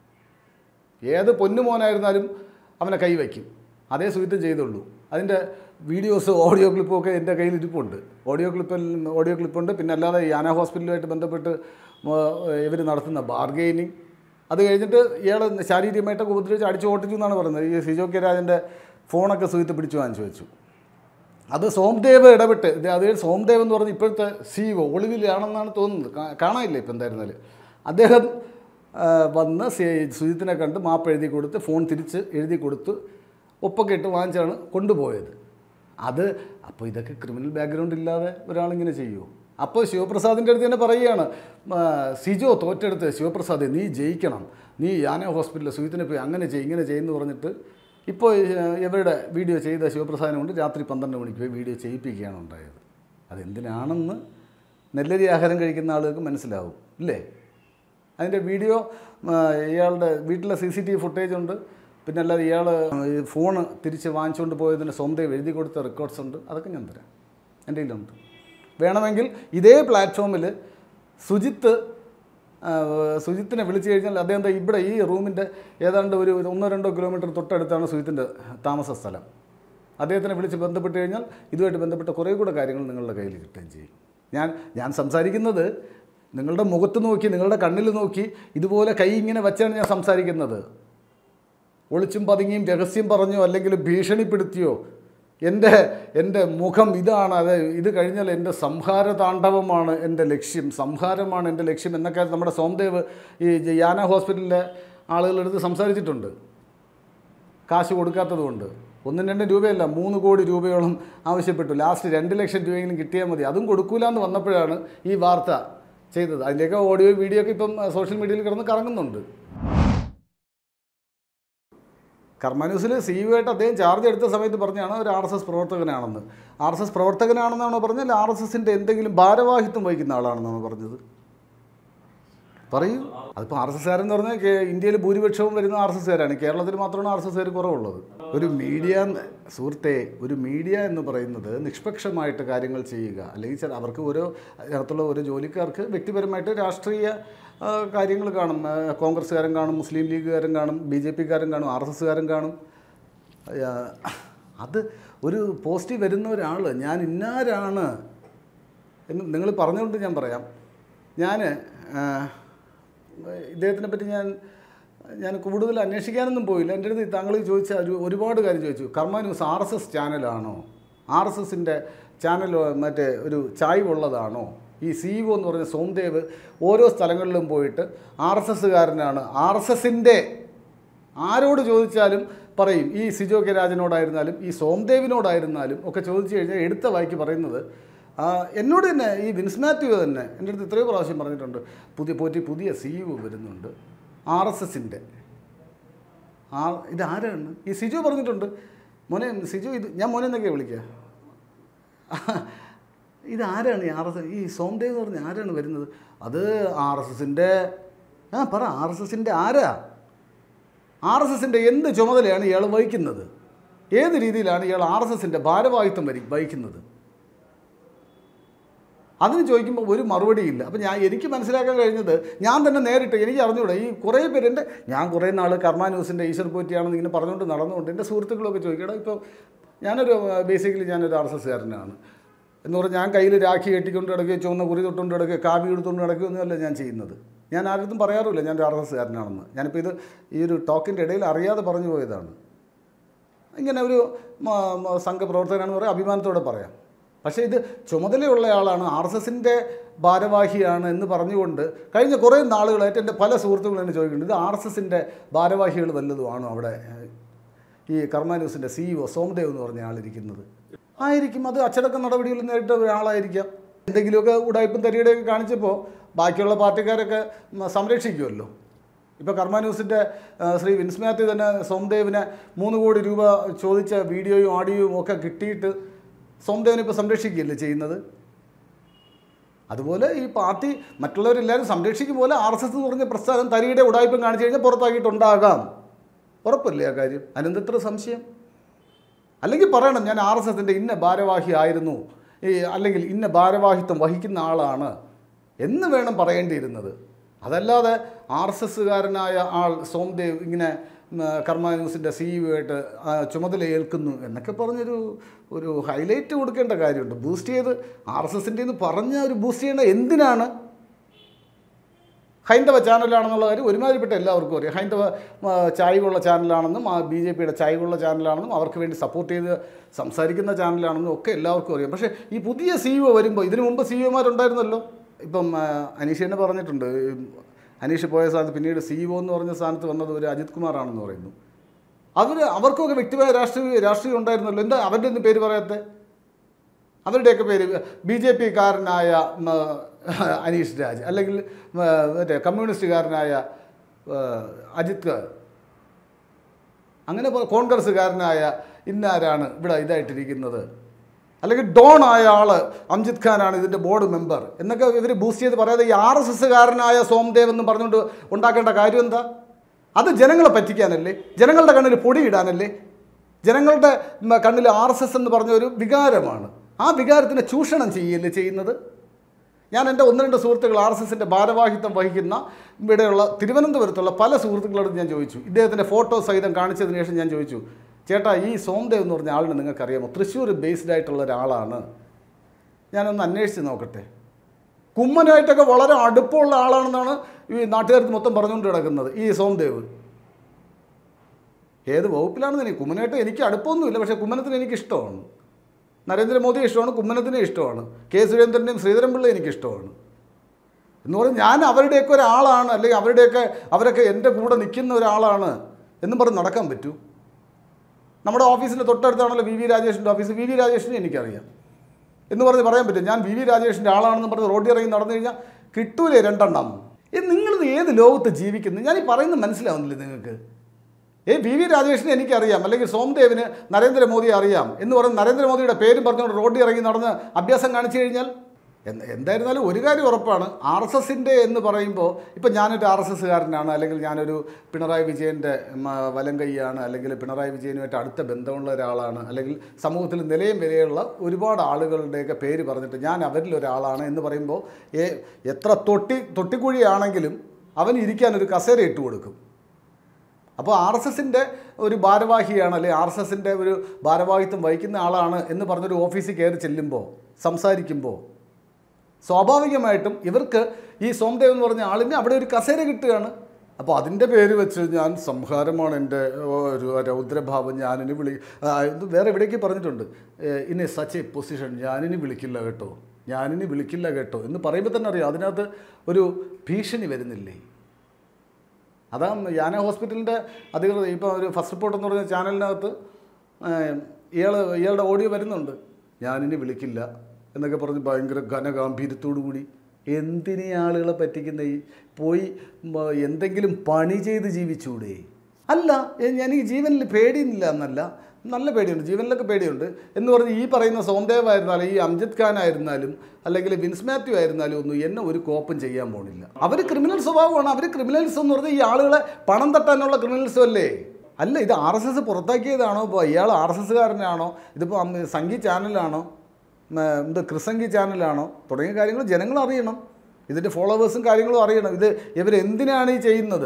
ഏത് പൊന്നുമോനായിരുന്നാലും അവനെ കൈവയ്ക്കും അതേ സുഹിത്തും ചെയ്തുള്ളൂ അതിൻ്റെ വീഡിയോസ് ഓഡിയോ ക്ലിപ്പും ഒക്കെ എൻ്റെ കയ്യിൽ ഇരിപ്പുണ്ട് ഓഡിയോ ക്ലിപ്പിൽ ഓഡിയോ ക്ലിപ്പുണ്ട് പിന്നെ അല്ലാതെ ഈ ആന ഹോസ്പിറ്റലുമായിട്ട് ബന്ധപ്പെട്ട് ഇവർ നടത്തുന്ന ബാർഗെയിനിങ് അത് കഴിഞ്ഞിട്ട് ഇയാൾ ശാരീരികമായിട്ടൊക്കെ ഉപദ്രവിച്ച് അടിച്ചു ഓട്ടിച്ചു എന്നാണ് പറയുന്നത് ഈ സിജോ കെ രാജൻ്റെ ഫോണൊക്കെ സുഹിത്ത് പിടിച്ചു വാങ്ങിച്ചു വെച്ചു അത് സോംദേവ് ഇടപെട്ട് ഇത് അത് സോംദേവ് എന്ന് പറഞ്ഞ ഇപ്പോഴത്തെ സി ഒ ഒളിവിലാണെന്നാണ് തോന്നുന്നത് കാ- കാണാനില്ല ഇപ്പം എന്തായിരുന്നാലും അദ്ദേഹം ആ, വന്ന് സി- സുജിത്തിനെ കണ്ട് മാപ്പ് എഴുതി കൊടുത്ത് ഫോൺ തിരിച്ച് എഴുതി കൊടുത്ത് ഒപ്പൊക്കെ ഇട്ട് വാങ്ങിച്ചാണ് കൊണ്ടുപോയത് അത് അപ്പോൾ ഇതൊക്കെ ക്രിമിനൽ ബാക്ക്ഗ്രൗണ്ട് ഇല്ലാതെ ഒരാളിങ്ങനെ ചെയ്യുമോ അപ്പോൾ ശിവപ്രസാദിൻ്റെ അടുത്ത് തന്നെ പറയുകയാണ് ആ, സിജോ തോറ്റെടുത്ത് ശിവപ്രസാദ് നീ ജയിക്കണം നീ യാന ഹോസ്പിറ്റലിൽ സുജിത്തിനെ പോയി അങ്ങനെ ചെയ്യും ഇങ്ങനെ ചെയ്യുമെന്ന് പറഞ്ഞിട്ട് ഇപ്പോൾ ഏഹ്, ഇവരുടെ വീഡിയോ ചെയ്ത ശിവപ്രസാദിനെ കൊണ്ട് രാത്രി പന്ത്രണ്ട് മണിക്ക് പോയി വീഡിയോ ചെയ്യിപ്പിക്കുകയാണ് ഉണ്ടായത് അതെന്തിനാണെന്ന് നെല്ലരി ആഹാരം കഴിക്കുന്ന ആളുകൾക്ക് മനസ്സിലാവും ഇല്ലേ അതിൻ്റെ വീഡിയോ ആ, ഇയാളുടെ വീട്ടിലെ C C T V footage ഉണ്ട് പിന്നെ അല്ലാതെ ഇയാൾ ഈ ഫോണ് തിരിച്ച് വാങ്ങിച്ചുകൊണ്ട് പോയതിന് സ്വന്തം എഴുതി കൊടുത്ത റെക്കോർഡ്സ് ഉണ്ട് അതൊക്കെ ഞാൻ തരാം എൻ്റെ കയ്യിലുണ്ട് വേണമെങ്കിൽ ഇതേ പ്ലാറ്റ്ഫോമിൽ സുജിത്ത് ആ, സുജിത്തിനെ വിളിച്ചു കഴിഞ്ഞാൽ അദ്ദേഹം ദാ ഇവിടെ ഈ റൂമിൻ്റെ ഏതാണ്ട് ഒരു ഒരു ഒന്നോ രണ്ടോ കിലോമീറ്റർ തൊട്ടടുത്താണ് സുജിത്തിൻ്റെ താമസ സ്ഥലം അദ്ദേഹത്തിനെ വിളിച്ച് ബന്ധപ്പെട്ട് കഴിഞ്ഞാൽ ഇതുമായിട്ട് ബന്ധപ്പെട്ട കുറേ കൂടെ കാര്യങ്ങൾ നിങ്ങളുടെ കയ്യിൽ കിട്ടുകയും ചെയ്യും ഞാൻ ഞാൻ സംസാരിക്കുന്നത് നിങ്ങളുടെ മുഖത്ത് നോക്കി നിങ്ങളുടെ കണ്ണിൽ നോക്കി ഇതുപോലെ കൈ ഇങ്ങനെ വെച്ചാണ് ഞാൻ സംസാരിക്കുന്നത് ഒളിച്ചും പതുങ്ങിയും രഹസ്യം പറഞ്ഞോ അല്ലെങ്കിൽ ഭീഷണിപ്പെടുത്തിയോ എൻ്റെ എൻ്റെ മുഖം ഇതാണ് അത് ഇത് കഴിഞ്ഞാൽ എൻ്റെ സംഹാര താണ്ഡവമാണ് എൻ്റെ ലക്ഷ്യം സംഹാരമാണ് എൻ്റെ ലക്ഷ്യം എന്നൊക്കെ നമ്മുടെ സോംദേവ് ഈ യാന ഹോസ്പിറ്റലിലെ ആളുകളെടുത്ത് സംസാരിച്ചിട്ടുണ്ട് കാശ് കൊടുക്കാത്തത് കൊണ്ട് ഒന്നും രണ്ടും രൂപയല്ല മൂന്ന് കോടി രൂപയോളം ആവശ്യപ്പെട്ടു ലാസ്റ്റ് രണ്ട് ലക്ഷം രൂപയെങ്കിലും കിട്ടിയാൽ മതി അതും കൊടുക്കൂല എന്ന് വന്നപ്പോഴാണ് ഈ വാർത്ത ചെയ്തത് അതിൻ്റെയൊക്കെ ഓഡിയോ വീഡിയോ ഒക്കെ ഇപ്പം സോഷ്യൽ മീഡിയയിൽ കിടന്ന് കറങ്ങുന്നുണ്ട് കർമ്മ ന്യൂസിൽ സി യു ആയിട്ട് അദ്ദേഹം ചാർജ് എടുത്ത സമയത്ത് പറഞ്ഞാണ് ഒരു ആർ എസ് എസ് പ്രവർത്തകനാണെന്ന് ആർ എസ് എസ് പ്രവർത്തകനാണെന്നാണോ പറഞ്ഞാൽ ആർ എസ് എസിൻ്റെ എന്തെങ്കിലും ഭാരവാഹിത്വം വഹിക്കുന്ന ആളാണെന്നാണോ പറഞ്ഞത് പറയൂ അതിപ്പോൾ ആർ എസ് എസ്കാരെന്ന് പറഞ്ഞാൽ കേ- ഇന്ത്യയിൽ ഭൂരിപക്ഷവും വരുന്ന ആർ എസ് എസ്കാരാണ് കേരളത്തിൽ മാത്രമാണ് ആർ എസ് എസ്കാർ കുറവുള്ളത് ഒരു മീഡിയ എന്ന്- സുഹൃത്തെ ഒരു മീഡിയ എന്ന് പറയുന്നത് നിഷ്പക്ഷമായിട്ട് കാര്യങ്ങൾ ചെയ്യുക അല്ലെങ്കിൽ ചില അവർക്ക് ഓരോ അതിനകത്തുള്ള ഓരോ ജോലിക്കാർക്ക് വ്യക്തിപരമായിട്ട് രാഷ്ട്രീയ ആ, കാര്യങ്ങൾ കാണും ആ, കോൺഗ്രസ്സുകാരൻ കാണും മുസ്ലിം ലീഗുകാരൻ കാണും ബി ജെ പിക്കാരൻ കാണും ആർ എസ് എസ്സുകാരൻ കാണും ആ, അത് ഒരു പോസ്റ്റിൽ വരുന്ന ഒരാൾ ഞാൻ ഇന്നാരാണ് എന്ന് നിങ്ങൾ പറഞ്ഞുകൊണ്ട് ഞാൻ പറയാം ഞാൻ ഇദ്ദേഹത്തിനെ പറ്റി ഞാൻ ഞാൻ കൂടുതൽ അന്വേഷിക്കാനൊന്നും പോയില്ല എൻ്റെ അടുത്ത് താങ്കൾ ചോദിച്ച ഒരു ഒരുപാട് കാര്യം ചോദിച്ചു Karma News R S S ചാനലാണോ ആർ എസ് എസിൻ്റെ ചാനൽ മറ്റേ ഒരു ചായ്വുള്ളതാണോ ഈ സി ഒ എന്ന് പറഞ്ഞ സോംദേവ് ഓരോ സ്ഥലങ്ങളിലും പോയിട്ട് ആർ എസ് എസ്സുകാരനാണ് ആർ എസ് എസിൻ്റെ ആരോട് ചോദിച്ചാലും പറയും ഈ സിജോ കെ രാജനോടായിരുന്നാലും ഈ സോംദേവിനോടായിരുന്നാലും ഒക്കെ ചോദിച്ചു കഴിഞ്ഞാൽ എടുത്ത വായിക്ക് പറയുന്നത് ആ, എന്നോട് തന്നെ ഈ വിൻസ് മാത്യു തന്നെ എൻ്റെ അടുത്ത് ഇത്രയോ പ്രാവശ്യം പറഞ്ഞിട്ടുണ്ട് പുതിയ പോറ്റി പുതിയ സി ഇ വരുന്നുണ്ട് ആർ എസ് എസിൻ്റെ ആ ഇതാരാണ് ഈ സിജോ പറഞ്ഞിട്ടുണ്ട് മോനെ സിജോ ഇത് ഞാൻ മോനെ എന്നൊക്കെ വിളിക്കുക ഇതാരാണ് ഈ ആർ എസ് ഈ സോംദേവ് എന്ന് പറഞ്ഞ ആരാണ് വരുന്നത് അത് ആർ എസ് എസിൻ്റെ ആ പറ ആർ എസ് എസിൻ്റെ ആരാ ആർ എസ് എസിൻ്റെ എന്ത് ചുമതലയാണ് ഇയാൾ വഹിക്കുന്നത് ഏത് രീതിയിലാണ് ഇയാൾ ആർ എസ് എസിൻ്റെ ഭാരവാഹിത്വം വരി വഹിക്കുന്നത് അതിന് ചോദിക്കുമ്പോൾ ഒരു മറുപടിയില്ല അപ്പം ഞാൻ എനിക്ക് മനസ്സിലാക്കാൻ കഴിഞ്ഞത് ഞാൻ തന്നെ നേരിട്ട് എനിക്ക് അറിഞ്ഞൂടെ ഈ കുറേ പേര് എൻ്റെ ഞാൻ കുറേ നാൾ കർമ്മ ന്യൂസിൻ്റെ ഈശ്വർ പോറ്റിയാണെന്ന് ഇങ്ങനെ പറഞ്ഞുകൊണ്ട് നടന്നുകൊണ്ട് എൻ്റെ സുഹൃത്തുക്കളൊക്കെ ചോദിക്കണം ഇപ്പോൾ ഞാനൊരു ബേസിക്കലി ഞാനൊരു ആർ എസ് എസ്കാരനാണ് എന്ന് പറഞ്ഞാൽ ഞാൻ കയ്യിൽ രാഖി കെട്ടിക്കൊണ്ട് കിടക്കുകയോ ചുവന്ന കുറി തൊട്ടുകൊണ്ട് കിടക്കുകയോ കാവി എടുത്തുകൊണ്ട് കിടക്കുകയോ ഒന്നുമല്ല ഞാൻ ചെയ്യുന്നത് ഞാൻ ആരുടെ പറയാറുമില്ല ഞാൻ ഒരു ആർ എസ് എസ്കാരനാണെന്ന് ഞാനിപ്പോൾ ഇത് ഈ ഒരു ടോക്കിൻ്റെ ഇടയിൽ അറിയാതെ പറഞ്ഞു പോയതാണ് ഇങ്ങനെ ഒരു മ- മ- സംഘപ്രവർത്തകനാണെന്ന് പറയാം അഭിമാനത്തോടെ പറയാം പക്ഷേ ഇത് ചുമതലയുള്ള ആളാണ് ആർ എസ് എസിൻ്റെ ഭാരവാഹിയാണ് എന്ന് പറഞ്ഞുകൊണ്ട് കഴിഞ്ഞ കുറേ നാളുകളായിട്ട് എൻ്റെ പല സുഹൃത്തുക്കളും എന്നെ ചോദിക്കുന്നുണ്ട് ഇത് ആർ എസ് എസിൻ്റെ ഭാരവാഹികൾ വല്ലതുമാണോ അവിടെ ഈ കർമ്മ ന്യൂസിൻ്റെ സിഇഒ സോമദേവ് എന്ന് പറഞ്ഞ ആളിരിക്കുന്നത് ആയിരിക്കും അത് അച്ചടക്ക നടപടികൾ നേരിട്ട ഒരാളായിരിക്കാം എന്തെങ്കിലുമൊക്കെ ഉടായ്പും തരികടയൊക്കെ കാണിച്ചപ്പോൾ ബാക്കിയുള്ള പാർട്ടിക്കാരൊക്കെ ഉം, സംരക്ഷിക്കുമല്ലോ ഇപ്പോൾ കർമ്മ ന്യൂസിൻ്റെ ആ, ശ്രീ വിൻസ് മാത്യു തന്നെ സോംദേവിനെ മൂന്ന് കോടി രൂപ ചോദിച്ച വീഡിയോയും ഓഡിയോയും ഒക്കെ കിട്ടിയിട്ട് സോംദേവിനെ ഇപ്പോൾ സംരക്ഷിക്കുകയല്ലേ ചെയ്യുന്നത് അതുപോലെ ഈ പാർട്ടി മറ്റുള്ളവരെല്ലാവരും സംരക്ഷിക്കും പോലെ ആർ എസ് എസ് എന്ന് പറഞ്ഞ പ്രസ്ഥാനം തരിയുടെ ഉടായ്പം കാണിച്ചു കഴിഞ്ഞാൽ പുറത്താക്കിയിട്ടുണ്ടാകാം ഉറപ്പല്ലേ ആ കാര്യം അതിനെന്തത്ര സംശയം അല്ലെങ്കിൽ പറയണം ഞാൻ ആർ എസ് എസിൻ്റെ ഇന്ന ഭാരവാഹി ആയിരുന്നു ഈ അല്ലെങ്കിൽ ഇന്ന ഭാരവാഹിത്വം വഹിക്കുന്ന ആളാണ് എന്ന് വേണം പറയേണ്ടിയിരുന്നത് അതല്ലാതെ ആർ എസ് എസ്സുകാരനായ ആൾ സോംദേവ് ഇങ്ങനെ ഉം, കർമ്മ ന്യൂസിൻ്റെ സിഇഒ ആയിട്ട് ആ, ചുമതല ഏൽക്കുന്നു എന്നൊക്കെ പറഞ്ഞൊരു ഒരു ഹൈലൈറ്റ് കൊടുക്കേണ്ട കാര്യമുണ്ട് ബൂസ്റ്റ് ചെയ്ത് ആർ എസ് എസിൻ്റെ എന്ന് പറഞ്ഞ ഒരു ബൂസ്റ്റ് ചെയ്യേണ്ട എന്തിനാണ് ഹൈന്ദവ ചാനലാണെന്നുള്ള കാര്യം ഒരുമാതിരിപ്പെട്ട എല്ലാവർക്കും അറിയാം ഹൈന്ദവ ആ, ചായ്വുള്ള ചാനലാണെന്നും ആ ബി ജെ പിയുടെ ചായ്വുള്ള ചാനലാണെന്നും അവർക്ക് വേണ്ടി സപ്പോർട്ട് ചെയ്ത് സംസാരിക്കുന്ന ചാനലാണെന്നും ഒക്കെ എല്ലാവർക്കും അറിയാം പക്ഷേ ഈ പുതിയ സിഇഒ വരുമ്പോൾ ഇതിനു മുമ്പ് സിഇഒമാരുണ്ടായിരുന്നല്ലോ ഇപ്പം ആ, അനീഷ് തന്നെ പറഞ്ഞിട്ടുണ്ട് ഈ അനീഷ് പോയ സ്ഥാനത്ത് പിന്നീട് സിഇഒ എന്ന് പറഞ്ഞ സ്ഥാനത്ത് വന്നത് ഒരു അജിത് കുമാറാണെന്ന് പറയുന്നു അവർ അവർക്കൊക്കെ വ്യക്തിപരമായ രാഷ്ട്രീയ രാഷ്ട്രീയം ഉണ്ടായിരുന്നല്ലോ എന്താ അവരുടെ ഒന്നും പേര് പറയാത്തത് അവരുടെയൊക്കെ പേര് ബി ജെ പിക്കാരനായ അനീഷ് രാജ് അല്ലെങ്കിൽ ഉം, മറ്റേ കമ്മ്യൂണിസ്റ്റുകാരനായ ആ, അജിത് ക- അങ്ങനെ പോ- കോൺഗ്രസ്സുകാരനായ ഇന്നാരാണ് ഇവിടെ ഇതായിട്ടിരിക്കുന്നത് അല്ലെങ്കിൽ ഡോൺ ആയ ആള് അംജിത് ഖാനാണ് ഇതിൻ്റെ ബോർഡ് മെമ്പർ എന്നൊക്കെ ഇവർ ബൂസ്റ്റ് ചെയ്ത് പറയാതെ ഈ ആർ എസ് എസ്സുകാരനായ സോംദേവ് എന്ന് പറഞ്ഞുകൊണ്ട് ഉണ്ടാക്കേണ്ട കാര്യം എന്താ അത് ജനങ്ങളെ പറ്റിക്കാനല്ലേ ജനങ്ങളുടെ കണ്ണിൽ പൊടിയിടാനല്ലേ ജനങ്ങളുടെ ഉം, കണ്ണിൽ ആർ എസ് എസ് എന്ന് പറഞ്ഞ ഒരു വികാരമാണ് ആ വികാരത്തിനെ ചൂഷണം ചെയ്യല്ലേ ചെയ്യുന്നത് ഞാൻ എൻ്റെ ഒന്ന് രണ്ട് സുഹൃത്തുക്കൾ ആർ എസ് എസിൻ്റെ ഭാരവാഹിത്വം വഹിക്കുന്ന ഇവിടെയുള്ള തിരുവനന്തപുരത്തുള്ള പല സുഹൃത്തുക്കളോടും ഞാൻ ചോദിച്ചു ഇദ്ദേഹത്തിൻ്റെ ഫോട്ടോ സഹിതം കാണിച്ചതിന് ശേഷം ഞാൻ ചോദിച്ചു ചേട്ടാ ഈ സോംദേവ് എന്ന് പറഞ്ഞ ആളിനെ നിങ്ങൾക്കറിയാമോ തൃശ്ശൂർ ബേസ്ഡ് ആയിട്ടുള്ള ഒരാളാണ് ഞാനൊന്ന് അന്വേഷിച്ച് നോക്കട്ടെ കുമ്മനായിട്ടൊക്കെ വളരെ അടുപ്പമുള്ള ആളാണെന്നാണ് ഈ നാട്ടുകാർക്ക് മൊത്തം പറഞ്ഞുകൊണ്ട് കിടക്കുന്നത് ഈ സോംദേവ് ഏത് വകുപ്പിലാണെന്ന് എനിക്ക് കുമ്മനായിട്ട് എനിക്ക് അടുപ്പമൊന്നുമില്ല പക്ഷേ കുമ്മനത്തിന് എനിക്ക് ഇഷ്ടമാണ് നരേന്ദ്രമോദിയെ ഇഷ്ടമാണ് കുമ്മനത്തിനെ ഇഷ്ടമാണ് കെ സുരേന്ദ്രൻ്റെയും ശ്രീധരൻപിള്ളയെ എനിക്ക് ഇഷ്ടമാണ് എന്ന് പറഞ്ഞ് ഞാൻ അവരുടെയൊക്കെ ഒരാളാണ് അല്ലെങ്കിൽ അവരുടെയൊക്കെ അവരൊക്കെ എൻ്റെ കൂടെ നിൽക്കുന്ന ഒരാളാണ് എന്നും പറഞ്ഞ് നടക്കാൻ പറ്റൂ നമ്മുടെ ഓഫീസിൻ്റെ തൊട്ടടുത്താണല്ലോ വി വി രാജേഷിൻ്റെ ഓഫീസ് വി വി രാജേഷിനെ എനിക്കറിയാം എന്ന് പറഞ്ഞ് പറയാൻ പറ്റും ഞാൻ വി വി രാജേഷിൻ്റെ ആളാണെന്ന് പറഞ്ഞ് റോഡിൽ ഇറങ്ങി നടന്നു കഴിഞ്ഞാൽ കിട്ടൂലേ രണ്ടെണ്ണം ഏ നിങ്ങളിത് ഏത് ലോകത്ത് ജീവിക്കുന്നു ഞാൻ ഈ പറയുന്നത് മനസ്സിലാവുന്നില്ലേ നിങ്ങൾക്ക് ഏ വി വി രാജേഷിനെ എനിക്കറിയാം അല്ലെങ്കിൽ സോംദേവിന് നരേന്ദ്രമോദിയെ അറിയാം എന്ന് പറഞ്ഞ് നരേന്ദ്രമോദിയുടെ പേരും പറഞ്ഞുകൊണ്ട് റോഡിൽ ഇറങ്ങി നടന്ന് അഭ്യാസം കാണിച്ചു കഴിഞ്ഞാൽ എന്ത് എന്തായിരുന്നാലും ഒരു കാര്യം ഉറപ്പാണ് ആർ എസ് എസിൻ്റെ എന്ന് പറയുമ്പോൾ ഇപ്പം ഞാനൊരു ആർ എസ് എസ്സുകാരനാണ് അല്ലെങ്കിൽ ഞാനൊരു പിണറായി വിജയൻ്റെ വലം കൈയാണ് അല്ലെങ്കിൽ പിണറായി വിജയനുമായിട്ട് അടുത്ത ബന്ധമുള്ള ഒരാളാണ് അല്ലെങ്കിൽ സമൂഹത്തിൽ നിലയും വിലയുള്ള ഒരുപാട് ആളുകളുടെയൊക്കെ പേര് പറഞ്ഞിട്ട് ഞാൻ അവരിൽ ഒരാളാണ് എന്ന് പറയുമ്പോൾ ഏ എത്ര തൊട്ടി തൊട്ടിക്കുഴിയാണെങ്കിലും അവൻ ഇരിക്കാൻ ഒരു കസേര ഇട്ട് കൊടുക്കും അപ്പോൾ ആർ എസ് എസിൻ്റെ ഒരു ഭാരവാഹിയാണ് അല്ലെങ്കിൽ ആർ എസ് എസിൻ്റെ ഒരു ഭാരവാഹിത്വം വഹിക്കുന്ന ആളാണ് എന്ന് പറഞ്ഞൊരു ഓഫീസിൽ കയറി ചെല്ലുമ്പോൾ സംസാരിക്കുമ്പോൾ സ്വാഭാവികമായിട്ടും ഇവർക്ക് ഈ സോംദേവ് എന്ന് പറഞ്ഞ ആളിന് അവിടെ ഒരു കസേര കിട്ടുകയാണ് അപ്പോൾ അതിൻ്റെ പേര് വെച്ച് ഞാൻ സംഹാരമാണ് എൻ്റെ ഒരു രൗദ്രഭാവം ഞാനിനി വിളി ആ, ഇത് വേറെ എവിടേക്ക് പറഞ്ഞിട്ടുണ്ട് ഇനി സച്ച് എ പൊസിഷൻ ഞാനിനി വിളിക്കില്ല കേട്ടോ ഞാനിനി വിളിക്കില്ല കേട്ടോ എന്ന് പറയുമ്പോൾ തന്നെ അറിയാം അതിനകത്ത് ഒരു ഭീഷണി വരുന്നില്ലേ അതാ യാന ഹോസ്പിറ്റലിൻ്റെ അധികൃതർ ഇപ്പോൾ ഒരു ഫസ്റ്റ് റിപ്പോർട്ട് എന്ന് പറഞ്ഞ ചാനലിനകത്ത് ഇയാൾ ഇയാളുടെ ഓഡിയോ വരുന്നുണ്ട് ഞാനിനി വിളിക്കില്ല എന്നൊക്കെ പറഞ്ഞ് ഭയങ്കര ഘനഗാംഭീര്യത്തോടു കൂടി എന്തിനീ ആളുകളെ പറ്റിക്കുന്ന ഈ പോയി മ, എന്തെങ്കിലും പണി ചെയ്ത് ജീവിച്ചൂടെ അല്ല എ- ഞാൻ ഈ ജീവനിൽ പേടിയില്ല എന്നല്ല നല്ല പേടിയുണ്ട് ജീവനിലൊക്കെ പേടിയുണ്ട് എന്ന് പറഞ്ഞ് ഈ പറയുന്ന സോംദേവ് ആയിരുന്നാലും ഈ അംജദ് ഖാൻ ആയിരുന്നാലും അല്ലെങ്കിൽ വിൻസ് മാത്യു ആയിരുന്നാലും ഒന്നും എന്നെ ഒരു കോപ്പും ചെയ്യാൻ പോണില്ല അവർ ക്രിമിനൽ സ്വഭാവമാണ് അവർ ക്രിമിനൽസ് എന്ന് പറഞ്ഞാൽ ഈ ആളുകളെ പണം തട്ടാനുള്ള ക്രിമിനൽസും അല്ലേ അല്ല ഇത് ആർ എസ് എസ് പുറത്താക്കിയതാണോ ഇപ്പോൾ ഇയാൾ ആർ എസ് എസ്സുകാരനാണോ ഇതിപ്പോൾ അം- സംഗീ ചാനലാണോ ഉം, ഇത് ക്രിസംഗി ചാനലാണോ തുടങ്ങിയ കാര്യങ്ങൾ ജനങ്ങൾ അറിയണം ഇതിൻ്റെ ഫോളോവേഴ്സും കാര്യങ്ങളും അറിയണം ഇത് ഇവരെന്തിനാണ് ഈ ചെയ്യുന്നത്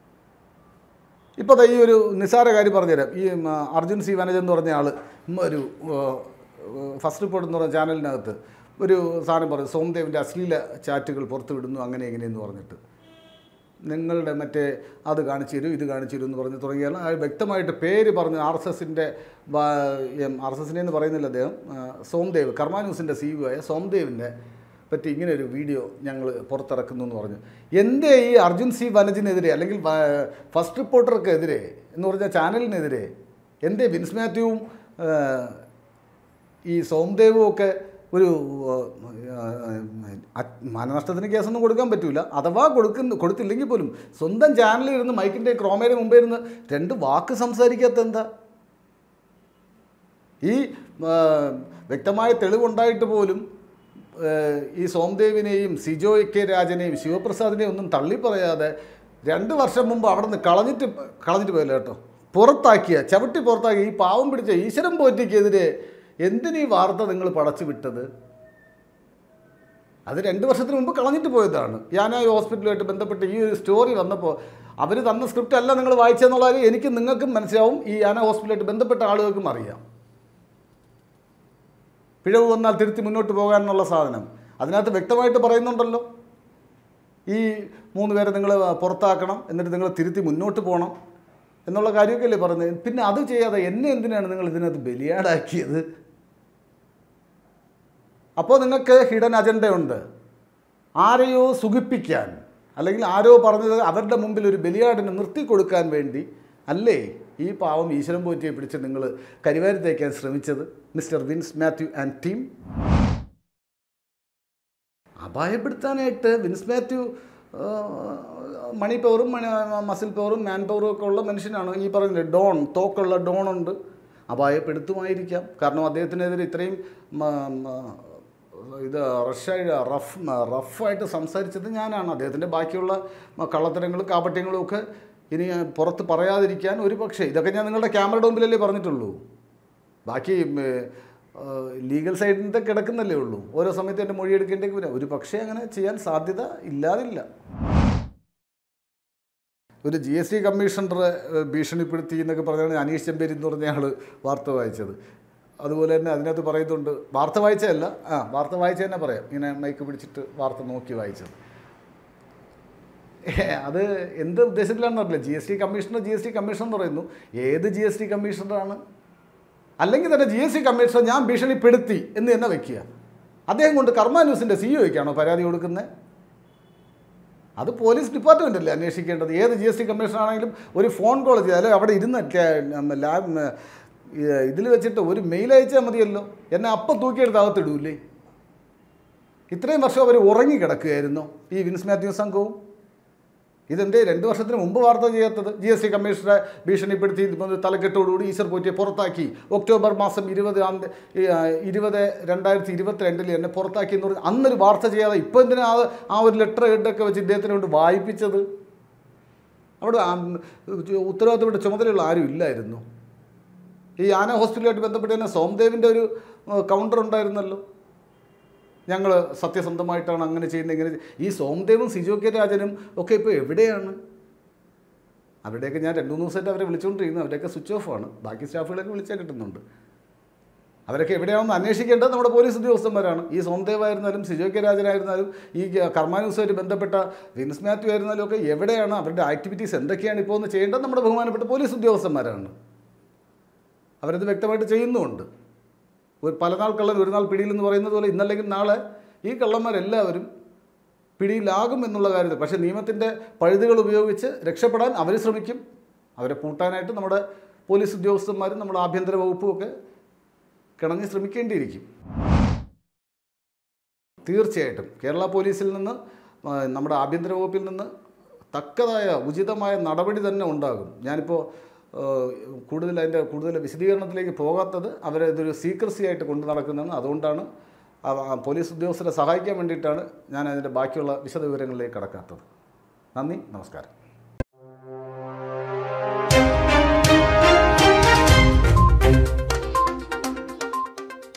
ഇപ്പോൾ ദാ ഈ ഒരു നിസ്സാര കാര്യം പറഞ്ഞുതരാം ഈ ഉം, അർജുൻ സി വനജ് എന്ന് പറഞ്ഞ ആൾ ഒരു ഫസ്റ്റ് റിപ്പോർട്ട് എന്ന് പറഞ്ഞ ചാനലിനകത്ത് ഒരു സാധനം പറഞ്ഞു സോംദേവിൻ്റെ അശ്ലീല ചാറ്റുകൾ പുറത്തു വിടുന്നു അങ്ങനെ ഇങ്ങനെയെന്ന് പറഞ്ഞിട്ട് നിങ്ങളുടെ മറ്റേ അത് കാണിച്ചു തരും ഇത് കാണിച്ചു തരും എന്ന് പറഞ്ഞ് തുടങ്ങിയാൽ ആ വ്യക്തമായിട്ട് പേര് പറഞ്ഞ് ആർ എസ് എസിൻ്റെ ആർ എസ് എസിനെ എന്ന് പറയുന്നില്ല അദ്ദേഹം ആ, സോംദേവ് കർമ്മ ന്യൂസിൻ്റെ സി ആയ സോംദേവിൻ്റെ പറ്റി ഇങ്ങനെ ഒരു വീഡിയോ ഞങ്ങൾ പുറത്തിറക്കുന്നു എന്ന് പറഞ്ഞു എന്തേ ഈ അർജുൻ സി വനജിനെതിരെ അല്ലെങ്കിൽ വ- ഫസ്റ്റ് റിപ്പോർട്ടർക്കെതിരെ എന്ന് പറഞ്ഞ ചാനലിനെതിരെ എന്തേ വിൻസ് മാത്യുവും ആ, ഈ സോംദേവും ഒക്കെ ഒരു ആ, ആ, മാനനഷ്ടത്തിന് കേസൊന്നും കൊടുക്കാൻ പറ്റൂല അഥവാ കൊടുക്കുന്ന കൊടുത്തില്ലെങ്കിൽ പോലും സ്വന്തം ചാനലിൽ ഇരുന്ന് മൈക്കിൻ്റെ ക്രോമയുടെ മുമ്പേ ഇരുന്ന് രണ്ട് വാക്ക് സംസാരിക്കാത്ത എന്താ ഈ ആ, വ്യക്തമായ തെളിവുണ്ടായിട്ട് പോലും ആ, ഈ സോംദേവിനെയും സിജോ കെ രാജനെയും ശിവപ്രസാദിനെയും ഒന്നും തള്ളി പറയാതെ രണ്ട് വർഷം മുമ്പ് അവിടെ നിന്ന് കളഞ്ഞിട്ട് കളഞ്ഞിട്ട് പോയല്ലോ കേട്ടോ പുറത്താക്കിയ ചവിട്ടി പുറത്താക്കിയ ഈ പാവം പിടിച്ച ഈശ്വരൻ പോറ്റിക്കെതിരെ എന്തിനീ വാർത്ത നിങ്ങൾ പടച്ചു വിട്ടത് അത് രണ്ട് വർഷത്തിന് മുമ്പ് കളഞ്ഞിട്ട് പോയതാണ് യാനായ ഹോസ്പിറ്റലുമായിട്ട് ബന്ധപ്പെട്ട് ഈ ഒരു സ്റ്റോറി വന്നപ്പോൾ അവർ തന്ന സ്ക്രിപ്റ്റ് അല്ല നിങ്ങൾ വായിച്ചെന്നുള്ള കാര്യം എനിക്ക് നിങ്ങൾക്കും മനസ്സിലാവും ഈ യാന ഹോസ്പിറ്റലുമായിട്ട് ബന്ധപ്പെട്ട ആളുകൾക്കും അറിയാം പിഴവ് വന്നാൽ തിരുത്തി മുന്നോട്ട് പോകാനുള്ള സാധനം അതിനകത്ത് വ്യക്തമായിട്ട് പറയുന്നുണ്ടല്ലോ ഈ മൂന്ന് പേരെ നിങ്ങൾ പുറത്താക്കണം എന്നിട്ട് നിങ്ങൾ തിരുത്തി മുന്നോട്ട് പോകണം എന്നുള്ള കാര്യമൊക്കെ അല്ലേ പറഞ്ഞത് പിന്നെ അത് ചെയ്യാതെ എന്നെ എന്തിനാണ് നിങ്ങൾ ഇതിനകത്ത് ബലിയാടാക്കിയത് അപ്പോൾ നിങ്ങൾക്ക് ഹിഡൻ അജണ്ടയുണ്ട് ആരെയോ സുഖിപ്പിക്കാൻ അല്ലെങ്കിൽ ആരോ പറഞ്ഞത് അവരുടെ മുമ്പിൽ ഒരു ബലിയാടിനെ നിർത്തി കൊടുക്കാൻ വേണ്ടി അല്ലേ ഈ പാവം ഈശ്വരൻ പോറ്റിയെ പിടിച്ച് നിങ്ങൾ കരിവാരി തേക്കാൻ ശ്രമിച്ചത് mister wins Mathew and team അപായപ്പെടുത്താനായിട്ട് വിൻസ് മാത്യു ആ, മണി പവറും മണി മസിൽ പവറും മാൻ പവറും ഒക്കെ ഉള്ള മനുഷ്യനാണ് ഈ പറഞ്ഞില്ലേ ഡോൺ തോക്കുള്ള ഡോണുണ്ട് അപായപ്പെടുത്തുമായിരിക്കാം കാരണം അദ്ദേഹത്തിനെതിരെ ഇത്രയും മ- മ- ഇത് റഷായി റഫ് റഫായിട്ട് സംസാരിച്ചത് ഞാനാണ് അദ്ദേഹത്തിൻ്റെ ബാക്കിയുള്ള കള്ളത്തരങ്ങളും കാപട്യങ്ങളും ഒക്കെ ഇനി പുറത്ത് പറയാതിരിക്കാൻ ഒരു പക്ഷേ ഇതൊക്കെ ഞാൻ നിങ്ങളുടെ ക്യാമറയുടെ മുമ്പിലല്ലേ പറഞ്ഞിട്ടുള്ളൂ ബാക്കി ലീഗൽ സൈഡിൻ്റെ കിടക്കുന്നല്ലേ ഉള്ളൂ ഓരോ സമയത്ത് എൻ്റെ മൊഴി എടുക്കേണ്ടി വരാം ഒരു പക്ഷേ അങ്ങനെ ചെയ്യാൻ സാധ്യത ഇല്ലാതില്ല ഒരു ജി എസ് ടി കമ്മീഷണറെ ഏഹ്, ഭീഷണിപ്പെടുത്തി എന്നൊക്കെ പറഞ്ഞാണ് അനീഷ് ചെമ്പേരി എന്ന് പറഞ്ഞ ആൾ വാർത്ത വായിച്ചത് അതുപോലെ തന്നെ അതിനകത്ത് പറയുന്നുണ്ട് വാർത്ത വായിച്ചതല്ല ആ വാർത്ത വായിച്ച തന്നെ പറയാം ഇങ്ങനെ മൈക്ക് പിടിച്ചിട്ട് വാർത്ത നോക്കി വായിച്ചത് ഏ, അത് എന്ത് ഉദ്ദേശത്തിലാണെന്ന് അറിയില്ല G S T commissioner G S T commissioner എന്ന് പറയുന്നു ഏത് ജി എസ് ടി കമ്മീഷണറാണ് അല്ലെങ്കിൽ തന്നെ ജി എസ് ടി കമ്മീഷണർ ഞാൻ ഭീഷണിപ്പെടുത്തി എന്ന് തന്നെ വെക്കുക അദ്ദേഹം കൊണ്ട് കർമ്മ ന്യൂസിൻ്റെ സിഇഒയ്ക്കാണോ പരാതി കൊടുക്കുന്നത് അത് പോലീസ് ഡിപ്പാർട്ട്മെൻ്റ് അല്ലേ അന്വേഷിക്കേണ്ടത് ഏത് ജി എസ് ടി കമ്മീഷണർ ആണെങ്കിലും ഒരു ഫോൺ കോൾ ചെയ്താലും അവിടെ ഇരുന്ന് ലാബ് ഇതിൽ വെച്ചിട്ട് ഒരു മെയിൽ അയച്ചാൽ മതിയല്ലോ എന്നെ അപ്പം തൂക്കിയെടുത്ത് അകത്തിടൂല്ലേ ഇത്രയും വർഷം അവർ ഉറങ്ങി കിടക്കുകയായിരുന്നു ഈ വിൻസ് മാത്യു സംഘവും ഇതെന്തേ രണ്ട് വർഷത്തിന് മുമ്പ് വാർത്ത ചെയ്യാത്തത് ജി എസ് ടി കമ്മീഷണറെ ഭീഷണിപ്പെടുത്തി ഇപ്പം തലക്കെട്ടോടുകൂടി ഈശ്വർ പോറ്റിയെ പുറത്താക്കി ഒക്ടോബർ മാസം ഇരുപത് ആം തീ- ഈ, ആ, ഇരുപത് രണ്ടായിരത്തി ഇരുപത്തിരണ്ടിൽ എന്നെ പുറത്താക്കി എന്ന് പറഞ്ഞ് അന്നൊരു വാർത്ത ചെയ്യാതെ ഇപ്പം എന്തിനാ ആ ആ ഒരു ലെറ്റർ ഹെഡൊക്കെ വെച്ച് ഇദ്ദേഹത്തിനെ കൊണ്ട് വായിപ്പിച്ചത് അവിടെ ആ, ഉത്തരവാദിത്തപ്പെട്ട ചുമതലയുള്ള ആരും ഇല്ലായിരുന്നു ഈ ആന ഹോസ്പിറ്റലുമായിട്ട് ബന്ധപ്പെട്ട് തന്നെ സോംദേവിൻ്റെ ഒരു കൗണ്ടർ ഉണ്ടായിരുന്നല്ലോ ഞങ്ങൾ സത്യസന്ധമായിട്ടാണ് അങ്ങനെ ചെയ്യുന്നത് ഇങ്ങനെ ചെയ്യ- ഈ സോംദേവും സിജോ കെ രാജനും ഒക്കെ ഇപ്പോൾ എവിടെയാണ് അവരുടെയൊക്കെ ഞാൻ രണ്ട് മൂന്ന് ദിവസമായിട്ട് അവരെ വിളിച്ചുകൊണ്ടിരിക്കുന്നു അവരെയൊക്കെ സ്വിച്ച് ഓഫ് ആണ് ബാക്കി സ്റ്റാഫുകളൊക്കെ വിളിച്ചാൽ കിട്ടുന്നുണ്ട് അവരൊക്കെ എവിടെയാണെന്ന് അന്വേഷിക്കേണ്ടത് നമ്മുടെ പോലീസ് ഉദ്യോഗസ്ഥന്മാരാണ് ഈ സോംദേവ് ആയിരുന്നാലും സിജോ കെ രാജനായിരുന്നാലും ഈ കർമാന്യൂസുമായിട്ട് ബന്ധപ്പെട്ട വിൻസ് മാത്യു ആയിരുന്നാലും ഒക്കെ എവിടെയാണ് അവരുടെ ആക്ടിവിറ്റീസ് എന്തൊക്കെയാണ് ഇപ്പോൾ ഒന്ന് ചെയ്യേണ്ടത് നമ്മുടെ ബഹുമാനപ്പെട്ട പോലീസ് ഉദ്യോഗസ്ഥന്മാരാണ് അവരത് വ്യക്തമായിട്ട് ചെയ്യുന്നുമുണ്ട് ഒരു പലനാൾ കള്ളൻ ഒരു നാൾ പിടിയിൽ എന്ന് പറയുന്നത് പോലെ ഇന്നല്ലെങ്കിൽ നാളെ ഈ കള്ളന്മാരെല്ലാവരും പിടിയിലാകും എന്നുള്ള കാര്യത്തിൽ പക്ഷേ നിയമത്തിൻ്റെ പഴുതുകൾ ഉപയോഗിച്ച് രക്ഷപ്പെടാൻ അവർ ശ്രമിക്കും അവരെ പൂട്ടാനായിട്ട് നമ്മുടെ പോലീസ് ഉദ്യോഗസ്ഥന്മാരും നമ്മുടെ ആഭ്യന്തര വകുപ്പും ഒക്കെ കിണഞ്ഞ് ശ്രമിക്കേണ്ടിയിരിക്കും തീർച്ചയായിട്ടും കേരള പോലീസിൽ നിന്ന് ആ, നമ്മുടെ ആഭ്യന്തര വകുപ്പിൽ നിന്ന് തക്കതായ ഉചിതമായ നടപടി തന്നെ ഉണ്ടാകും ഞാനിപ്പോൾ ആ, കൂടുതൽ അതിൻ്റെ കൂടുതൽ വിശദീകരണത്തിലേക്ക് പോകാത്തത് അവരെ ഇതൊരു സീക്രസി ആയിട്ട് കൊണ്ടു നടക്കുന്നതാണ് അതുകൊണ്ടാണ് ആ ആ പോലീസ് ഉദ്യോഗസ്ഥരെ സഹായിക്കാൻ വേണ്ടിയിട്ടാണ് ഞാൻ അതിൻ്റെ ബാക്കിയുള്ള വിശദവിവരങ്ങളിലേക്ക് കടക്കാത്തത് നന്ദി നമസ്കാരം